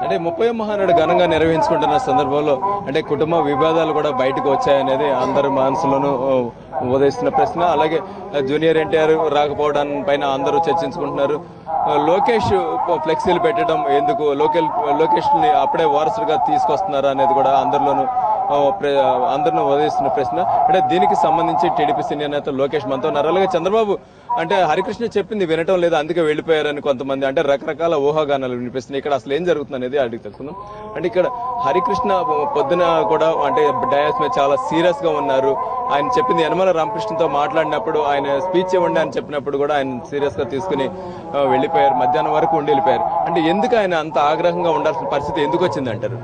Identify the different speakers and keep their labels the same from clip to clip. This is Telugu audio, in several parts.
Speaker 1: అంటే ముప్పై మహానాడు ఘనంగా నిర్వహించుకుంటున్న సందర్భంలో అంటే కుటుంబ విభేదాలు కూడా బయటకు వచ్చాయనేది అందరి మనసులోనూ ఆ, ఉదయిస్తున్న ప్రశ్న అలాగే ఆ, జూనియర్ ఎన్టీఆర్ రాకపోవడం పైన అందరూ చర్చించుకుంటున్నారు ఆ, లోకేష్ ఫ్లెక్సీలు పెట్టడం ఎందుకు లోకల్ లోకేష్ ని అప్పుడే వారసుడిగా తీసుకొస్తున్నారా అనేది కూడా అందరిలోనూ ఆ, ప్ర- అందరిని ఉదయిస్తున్న ప్రశ్న అంటే దీనికి సంబంధించి టీడీపీ సీనియర్ నేత లోకేష్ మనతో ఉన్నారు అలాగే చంద్రబాబు అంటే హరికృష్ణ చెప్పింది వినటం లేదు అందుకే వెళ్ళిపోయారని కొంతమంది అంటే రకరకాల ఊహాగానాలు వినిపిస్తున్నాయి ఇక్కడ అసలు ఏం జరుగుతుంది అనేది అడిగి తెలుసుకుందాం అంటే ఇక్కడ హరికృష్ణ పొద్దున కూడా అంటే డయాస్ మీద చాలా సీరియస్ గా ఉన్నారు ఆయన చెప్పింది యనమల రామకృష్ణతో మాట్లాడినప్పుడు ఆయన స్పీచ్ ఇవ్వండి అని చెప్పినప్పుడు కూడా ఆయన సీరియస్ గా తీసుకుని ఆ, వెళ్ళిపోయారు మధ్యాహ్నం వరకు ఉండి వెళ్ళిపోయారు అంటే ఎందుకు ఆయన అంత ఆగ్రహంగా ఉండాల్సిన పరిస్థితి ఎందుకు వచ్చింది అంటారు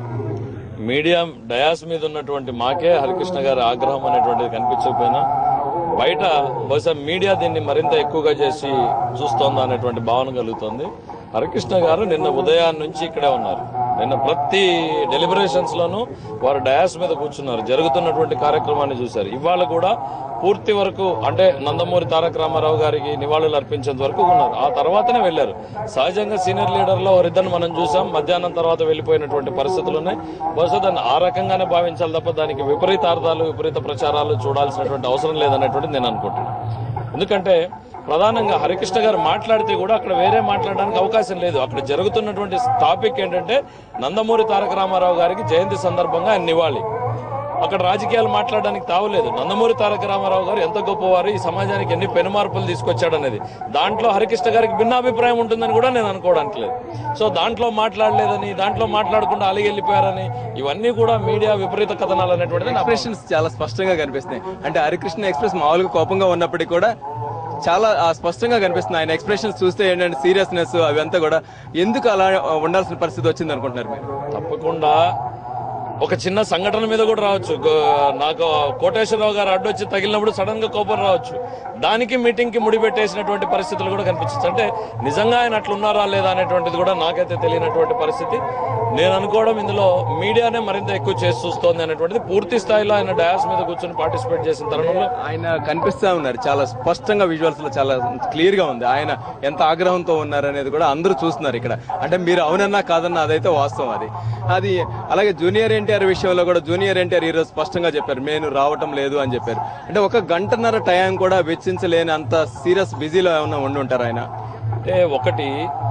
Speaker 2: మీడియా డయాస్ మీద ఉన్నటువంటి మాకే హరికృష్ణ గారి ఆగ్రహం అనేటువంటిది కనిపించకపోయినా బయట బహుశా మీడియా దీన్ని మరింత ఎక్కువగా చేసి చూస్తోందా అనేటువంటి భావన కలుగుతోంది హరికృష్ణ గారు నిన్న ఉదయాన్ని నుంచి ఇక్కడే ఉన్నారు నిన్న ప్రతి డెలిబరేషన్స్ లోనూ వారు డయాస్ మీద కూర్చున్నారు జరుగుతున్నటువంటి కార్యక్రమాన్ని చూశారు ఇవాళ కూడా పూర్తి వరకు అంటే నందమూరి తారక రామారావు గారికి నివాళులు అర్పించేంత వరకు ఉన్నారు ఆ తర్వాతనే వెళ్లారు సహజంగా సీనియర్ లీడర్లో ఒకరిద్దరిని మనం చూసాం మధ్యాహ్నం తర్వాత వెళ్లిపోయినటువంటి పరిస్థితులు ఉన్నాయి బహుశా దాన్ని ఆ రకంగానే భావించాలి తప్ప దానికి విపరీతార్థాలు విపరీత ప్రచారాలు చూడాల్సినటువంటి అవసరం లేదనేటువంటిది నేను అనుకుంటున్నాను ఎందుకంటే ప్రధానంగా హరికృష్ణ గారు మాట్లాడితే కూడా అక్కడ వేరే మాట్లాడడానికి అవకాశం లేదు అక్కడ జరుగుతున్నటువంటి టాపిక్ ఏంటంటే నందమూరి తారక రామారావు గారికి జయంతి సందర్భంగా ఆయన నివాళి అక్కడ రాజకీయాలు మాట్లాడడానికి తావలేదు నందమూరి తారక రామారావు గారు ఎంత గొప్పవారు ఈ సమాజానికి ఎన్ని పెనుమార్పులు తీసుకొచ్చాడనేది దాంట్లో హరికృష్ణ గారికి భిన్నాభిప్రాయం ఉంటుందని కూడా నేను అనుకోవడానికి లేదు సో దాంట్లో మాట్లాడలేదని దాంట్లో మాట్లాడకుండా అలిగి వెళ్ళిపోయారని ఇవన్నీ కూడా మీడియా విపరీత కథనాలు అనేటువంటిది నా
Speaker 1: ఎక్స్ప్రెషన్స్ చాలా స్పష్టంగా కనిపిస్తున్నాయి అంటే హరికృష్ణ ఎక్స్ప్రెస్ మామూలుగా కోపంగా ఉన్నప్పటికీ కూడా చాలా ఆ, స్పష్టంగా కనిపిస్తుంది ఆయన ఎక్స్ప్రెషన్స్ చూస్తే ఏంటంటే సీరియస్నెస్ అవంతా కూడా ఎందుకు అలా ఉండాల్సిన పరిస్థితి వచ్చింది అనుకుంటున్నారు మీరు
Speaker 2: తప్పకుండా ఒక చిన్న సంఘటన మీద కూడా రావచ్చు గో- నాకు కోటేశ్వరరావు గారు అడ్డొచ్చి తగిలినప్పుడు సడన్ గా కోపం రావచ్చు దానికి మీటింగ్ కి ముడిపెట్టేసినటువంటి పరిస్థితులు కూడా కనిపించచ్చు అంటే నిజంగా ఆయన అట్లున్నారా లేదా అనేటువంటిది కూడా నాకైతే తెలియనటువంటి పరిస్థితి నేను అనుకోవడం ఇందులో మీడియానే మరింత ఎక్కువ చేసి చూస్తోంది అనేటువంటిది పూర్తి స్థాయిలో ఆయన డయాస్ మీద కూర్చొని పార్టిసిపేట్ చేసిన తరుణంలో
Speaker 1: ఆయన కనిపిస్తా ఉన్నారు చాలా స్పష్టంగా విజువల్స్ లో చాలా క్లియర్ గా ఉంది ఆయన ఎంత ఆగ్రహంతో ఉన్నారు అనేది కూడా అందరూ చూస్తున్నారు ఇక్కడ అంటే మీరు అవునన్నా కాదన్నా అదైతే వాస్తవం అది అది అలాగే జూనియర్ ఎన్టీఆర్ విషయంలో కూడా జూనియర్ ఎన్టీఆర్ ఈ రోజు స్పష్టంగా చెప్పారు నేను రావటం లేదు అని చెప్పారు అంటే ఒక గంటన్నర టైం కూడా వెచ్చించలేని అంత సీరియస్ బిజీలో ఏమన్నా ఉండి ఉంటారు ఆయన
Speaker 2: అంటే ఒకటి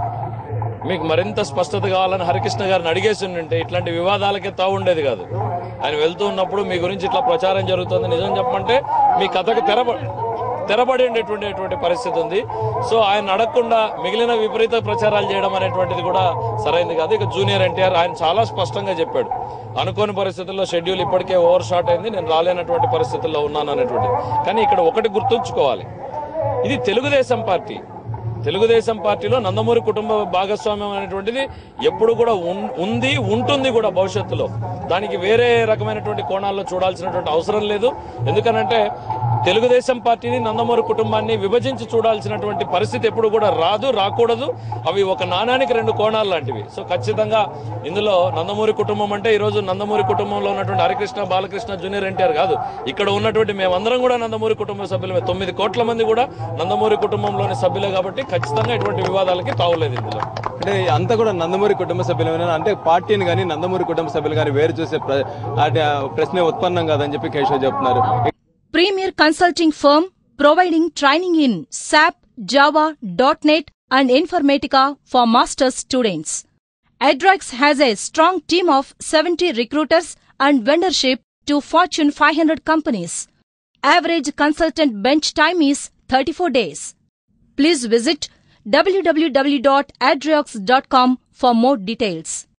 Speaker 2: మీకు మరింత స్పష్టత కావాలని హరికృష్ణ గారిని అడిగేసి ఉంటే ఇట్లాంటి వివాదాలకే తావు ఉండేది కాదు ఆయన వెళ్తూ ఉన్నప్పుడు మీ గురించి ఇట్లా ప్రచారం జరుగుతుంది నిజం చెప్పమంటే మీ కథకు తెరబ తెరబడేటటువంటి పరిస్థితి ఉంది సో ఆయన అడగకుండా మిగిలిన విపరీత ప్రచారాలు చేయడం అనేటువంటిది కూడా సరైంది కాదు ఇక జూనియర్ ఎన్టీఆర్ ఆయన చాలా స్పష్టంగా చెప్పాడు అనుకోని పరిస్థితుల్లో షెడ్యూల్ ఇప్పటికే ఓవర్ షాట్ అయింది నేను రాలేనటువంటి పరిస్థితుల్లో ఉన్నాను అనేటువంటిది కానీ ఇక్కడ ఒకటి గుర్తుంచుకోవాలి ఇది తెలుగుదేశం పార్టీ తెలుగుదేశం పార్టీలో నందమూరి కుటుంబ భాగస్వామ్యం అనేటువంటిది ఎప్పుడు కూడా ఉన్- ఉంది ఉంటుంది కూడా భవిష్యత్తులో దానికి వేరే రకమైనటువంటి కోణాల్లో చూడాల్సినటువంటి అవసరం లేదు ఎందుకనంటే తెలుగుదేశం పార్టీని నందమూరి కుటుంబాన్ని విభజించి చూడాల్సినటువంటి పరిస్థితి ఎప్పుడు కూడా రాదు రాకూడదు అవి ఒక నాణానికి రెండు కోణాలు లాంటివి సో ఖచ్చితంగా ఇందులో నందమూరి కుటుంబం అంటే ఈ రోజు నందమూరి కుటుంబంలో ఉన్నటువంటి హరికృష్ణ బాలకృష్ణ జూనియర్ ఎన్టీఆర్ కాదు ఇక్కడ ఉన్నటువంటి మేమందరం కూడా నందమూరి కుటుంబ సభ్యులమే తొమ్మిది కోట్ల మంది కూడా నందమూరి కుటుంబంలోని సభ్యులే కాబట్టి ఖచ్చితంగా ఇటువంటి వివాదాలకి తావులేదు ఇందులో
Speaker 1: అంటే అంతా కూడా నందమూరి కుటుంబ సభ్యులైనా అంటే పార్టీని కానీ నందమూరి కుటుంబ సభ్యులు కానీ వేరు చూసే ప్ర- అంటే ఆ ప్రశ్నే ఉత్పన్నం కాదని చెప్పి కేశవ్ చెప్తున్నారు
Speaker 3: Premier consulting firm providing training in SAP, Java, .NET and Informatica for master's students. Adrex has a strong team of 70 recruiters and vendorship to Fortune 500 companies. Average consultant bench time is 34 days. Please visit www.adrex.com for more details.